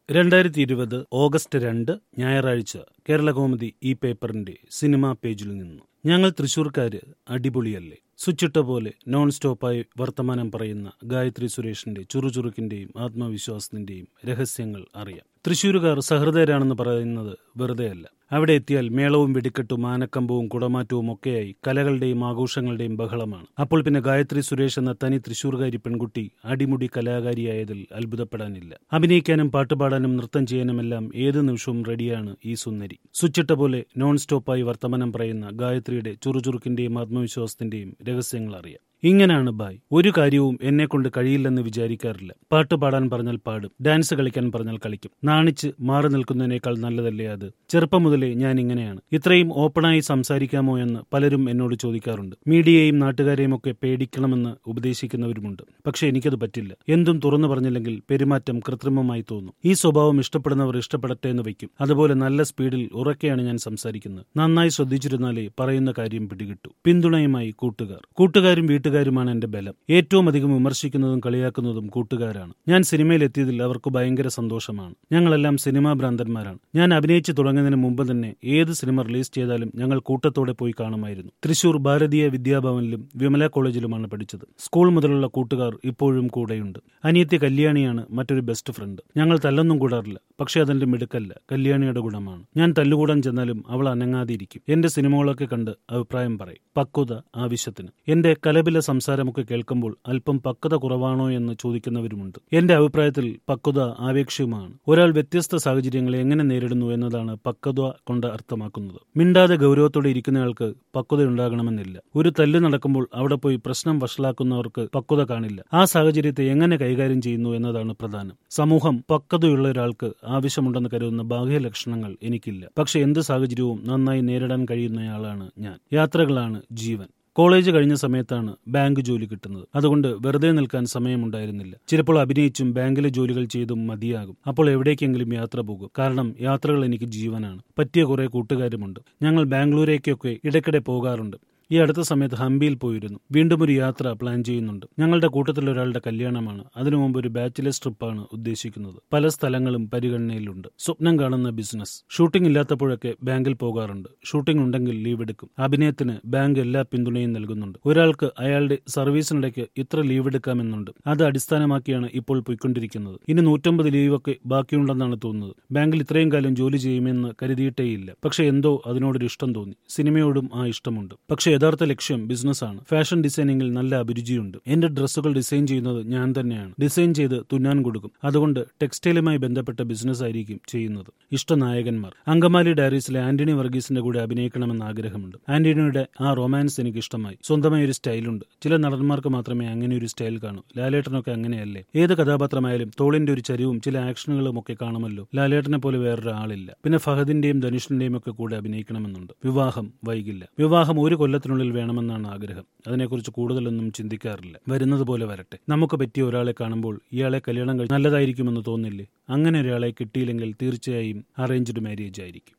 രണ്ടായിരത്തി ഇരുപത് ഓഗസ്റ്റ് രണ്ട് ഞായറാഴ്ച കേരളകൗമുദി ഈ പേപ്പറിന്റെ സിനിമാ പേജിൽ നിന്നു ഞങ്ങൾ തൃശൂർക്കാര് അടിപൊളിയല്ലേ സ്വിച്ചിട്ട പോലെ നോൺ സ്റ്റോപ്പായി വർത്തമാനം പറയുന്ന ഗായത്രി സുരേഷിന്റെ ചുറുചുറുക്കിന്റെയും ആത്മവിശ്വാസത്തിന്റെയും രഹസ്യങ്ങൾ അറിയാം തൃശൂരുകാർ സഹൃദയരാണെന്ന് പറയുന്നത് വെറുതെയല്ല അവിടെ എത്തിയാൽ മേളവും വെടിക്കെട്ടും ആനക്കമ്പവും കുടമാറ്റവും ഒക്കെയായി കലകളുടെയും ആഘോഷങ്ങളുടെയും ബഹളമാണ് അപ്പോൾ പിന്നെ ഗായത്രി സുരേഷ് എന്ന തനി തൃശൂർകാരി പെൺകുട്ടി അടിമുടി കലാകാരിയായതിൽ അത്ഭുതപ്പെടാനില്ല അഭിനയിക്കാനും പാട്ടുപാടാനും നൃത്തം ചെയ്യാനുമെല്ലാം ഏത് നിമിഷവും റെഡിയാണ് ഈ സുന്ദരി സ്വിച്ചിട്ട പോലെ നോൺ സ്റ്റോപ്പായി വർത്തമാനം പറയുന്ന ഗായത്രിയുടെ ചുറുചുറുക്കിന്റെയും ആത്മവിശ്വാസത്തിന്റെയും രഹസ്യങ്ങൾ അറിയാം ഇങ്ങനെയാണ് ബായ് ഒരു കാര്യവും എന്നെ കൊണ്ട് കഴിയില്ലെന്ന് വിചാരിക്കാറില്ല പാട്ട് പാടാൻ പറഞ്ഞാൽ പാടും ഡാൻസ് കളിക്കാൻ പറഞ്ഞാൽ കളിക്കും നാണിച്ച് മാറി നിൽക്കുന്നതിനേക്കാൾ നല്ലതല്ലേ അത് ചെറുപ്പം മുതലേ ഞാൻ ഇങ്ങനെയാണ് ഇത്രയും ഓപ്പണായി സംസാരിക്കാമോ എന്ന് പലരും എന്നോട് ചോദിക്കാറുണ്ട് മീഡിയയെയും നാട്ടുകാരെയും ഒക്കെ പേടിക്കണമെന്ന് ഉപദേശിക്കുന്നവരുമുണ്ട് പക്ഷെ എനിക്കത് പറ്റില്ല എന്തും തുറന്നു പറഞ്ഞില്ലെങ്കിൽ പെരുമാറ്റം കൃത്രിമമായി തോന്നും ഈ സ്വഭാവം ഇഷ്ടപ്പെടുന്നവർ ഇഷ്ടപ്പെടട്ടെ എന്ന് വയ്ക്കും അതുപോലെ നല്ല സ്പീഡിൽ ഉറക്കെയാണ് ഞാൻ സംസാരിക്കുന്നത് നന്നായി ശ്രദ്ധിച്ചിരുന്നാലേ പറയുന്ന കാര്യം പിടികിട്ടു പിന്തുണയുമായി കൂട്ടുകാർ കൂട്ടുകാരും വീട്ടുകാരുമാണ് എന്റെ ബലം ഏറ്റവും അധികം വിമർശിക്കുന്നതും കളിയാക്കുന്നതും കൂട്ടുകാരാണ് ഞാൻ സിനിമയിൽ എത്തിയതിൽ അവർക്ക് ഭയങ്കര സന്തോഷമാണ് ഞങ്ങളെല്ലാം സിനിമാ ഭ്രാന്തന്മാരാണ് ഞാൻ അഭിനയിച്ചു തുടങ്ങുന്നതിന് മുമ്പ് തന്നെ ഏത് സിനിമ റിലീസ് ചെയ്താലും ഞങ്ങൾ കൂട്ടത്തോടെ പോയി കാണുമായിരുന്നു തൃശൂർ ഭാരതീയ വിദ്യാഭവനിലും വിമല കോളേജിലുമാണ് പഠിച്ചത് സ്കൂൾ മുതലുള്ള കൂട്ടുകാർ ഇപ്പോഴും കൂടെയുണ്ട് അനിയത്തി കല്യാണിയാണ് മറ്റൊരു ബെസ്റ്റ് ഫ്രണ്ട് ഞങ്ങൾ തല്ലൊന്നും കൂടാറില്ല പക്ഷെ അതെന്റെ മിടുക്കല്ല കല്യാണിയുടെ ഗുണമാണ് ഞാൻ തല്ലുകൂടാൻ ചെന്നാലും അവൾ അനങ്ങാതിരിക്കും എന്റെ സിനിമകളൊക്കെ കണ്ട് അഭിപ്രായം പറയും പക്വത ആവശ്യത്തിന് എന്റെ കലപില സംസാരമൊക്കെ കേൾക്കുമ്പോൾ അല്പം പക്വത കുറവാണോ എന്ന് ചോദിക്കുന്നവരുമുണ്ട് എന്റെ അഭിപ്രായത്തിൽ പക്വത ആവേക്ഷ്യമാണ് ഒരാൾ വ്യത്യസ്ത സാഹചര്യങ്ങളെ എങ്ങനെ നേരിടുന്നു എന്നതാണ് പക്വത കൊണ്ട് അർത്ഥമാക്കുന്നത് മിണ്ടാതെ ഗൗരവത്തോടെ ഇരിക്കുന്നയാൾക്ക് പക്വത ഉണ്ടാകണമെന്നില്ല ഒരു തല്ല് നടക്കുമ്പോൾ അവിടെ പോയി പ്രശ്നം വഷളാക്കുന്നവർക്ക് പക്വത കാണില്ല ആ സാഹചര്യത്തെ എങ്ങനെ കൈകാര്യം ചെയ്യുന്നു എന്നതാണ് പ്രധാനം സമൂഹം പക്വതയുള്ള ഒരാൾക്ക് ആവശ്യമുണ്ടെന്ന് കരുതുന്ന ബാഹ്യ ലക്ഷണങ്ങൾ എനിക്കില്ല പക്ഷെ എന്ത് സാഹചര്യവും നന്നായി നേരിടാൻ കഴിയുന്നയാളാണ് ഞാൻ യാത്രകളാണ് ജീവൻ കോളേജ് കഴിഞ്ഞ സമയത്താണ് ബാങ്ക് ജോലി കിട്ടുന്നത് അതുകൊണ്ട് വെറുതെ നിൽക്കാൻ സമയമുണ്ടായിരുന്നില്ല ചിലപ്പോൾ അഭിനയിച്ചും ബാങ്കിലെ ജോലികൾ ചെയ്തും മതിയാകും അപ്പോൾ എവിടേക്കെങ്കിലും യാത്ര പോകും കാരണം യാത്രകൾ എനിക്ക് ജീവനാണ് പറ്റിയ കുറെ കൂട്ടുകാരുമുണ്ട് ഞങ്ങൾ ബാംഗ്ലൂരേക്കൊക്കെ ഇടയ്ക്കിടെ പോകാറുണ്ട് ഈ അടുത്ത സമയത്ത് ഹംപിയിൽ പോയിരുന്നു വീണ്ടും ഒരു യാത്ര പ്ലാൻ ചെയ്യുന്നുണ്ട് ഞങ്ങളുടെ കൂട്ടത്തിൽ ഒരാളുടെ കല്യാണമാണ് അതിനു മുമ്പ് ഒരു ബാച്ചിലേഴ്സ് ട്രിപ്പാണ് ഉദ്ദേശിക്കുന്നത് പല സ്ഥലങ്ങളും പരിഗണനയിലുണ്ട് സ്വപ്നം കാണുന്ന ബിസിനസ് ഷൂട്ടിംഗ് ഇല്ലാത്തപ്പോഴൊക്കെ ബാങ്കിൽ പോകാറുണ്ട് ഷൂട്ടിംഗ് ഉണ്ടെങ്കിൽ ലീവ് എടുക്കും അഭിനയത്തിന് ബാങ്ക് എല്ലാ പിന്തുണയും നൽകുന്നുണ്ട് ഒരാൾക്ക് അയാളുടെ സർവീസിനിടയ്ക്ക് ഇത്ര ലീവ് എടുക്കാമെന്നുണ്ട് അത് അടിസ്ഥാനമാക്കിയാണ് ഇപ്പോൾ പോയിക്കൊണ്ടിരിക്കുന്നത് ഇനി നൂറ്റമ്പത് ലീവൊക്കെ ബാക്കിയുണ്ടെന്നാണ് തോന്നുന്നത് ബാങ്കിൽ ഇത്രയും കാലം ജോലി ചെയ്യുമെന്ന് കരുതിയിട്ടേയില്ല പക്ഷെ എന്തോ അതിനോടൊരു ഇഷ്ടം തോന്നി സിനിമയോടും ആ ഇഷ്ടമുണ്ട് പക്ഷെ യഥാർത്ഥ ലക്ഷ്യം ബിസിനസ്സാണ് ഫാഷൻ ഡിസൈനിങ്ങിൽ നല്ല അഭിരുചിയുണ്ട് എന്റെ ഡ്രസ്സുകൾ ഡിസൈൻ ചെയ്യുന്നത് ഞാൻ തന്നെയാണ് ഡിസൈൻ ചെയ്ത് തുന്നാൻ കൊടുക്കും അതുകൊണ്ട് ടെക്സ്റ്റൈലുമായി ബന്ധപ്പെട്ട ബിസിനസ് ആയിരിക്കും ചെയ്യുന്നത് ഇഷ്ടനായകന്മാർ അങ്കമാലി ഡയറീസിലെ ആന്റണി വർഗീസിന്റെ കൂടെ അഭിനയിക്കണമെന്ന് ആഗ്രഹമുണ്ട് ആന്റണിയുടെ ആ റൊമാൻസ് എനിക്ക് ഇഷ്ടമായി സ്വന്തമായി ഒരു സ്റ്റൈലുണ്ട് ചില നടന്മാർക്ക് മാത്രമേ അങ്ങനെ ഒരു സ്റ്റൈൽ കാണൂ ലാലേട്ടനൊക്കെ അങ്ങനെയല്ലേ ഏത് കഥാപാത്രമായാലും തോളിന്റെ ഒരു ചരിവും ചില ആക്ഷനുകളും ഒക്കെ കാണുമല്ലോ ലാലേട്ടനെ പോലെ വേറൊരാളില്ല പിന്നെ ഫഹദിന്റെയും ധനുഷിന്റെയും ഒക്കെ കൂടെ അഭിനയിക്കണമെന്നുണ്ട് വിവാഹം വൈകില്ല വിവാഹം ഒരു കൊല്ലത്തിനുള്ളിൽ വേണമെന്നാണ് ആഗ്രഹം അതിനെക്കുറിച്ച് കൂടുതലൊന്നും ചിന്തിക്കാറില്ല വരുന്നത് പോലെ വരട്ടെ നമുക്ക് പറ്റിയ ഒരാളെ കാണുമ്പോൾ ഇയാളെ കല്യാണം കഴിച്ച് നല്ലതായിരിക്കുമെന്ന് തോന്നില്ലേ അങ്ങനെ ഒരാളെ കിട്ടിയില്ലെങ്കിൽ തീർച്ചയായും അറേഞ്ച്ഡ് മാരേജ് ആയിരിക്കും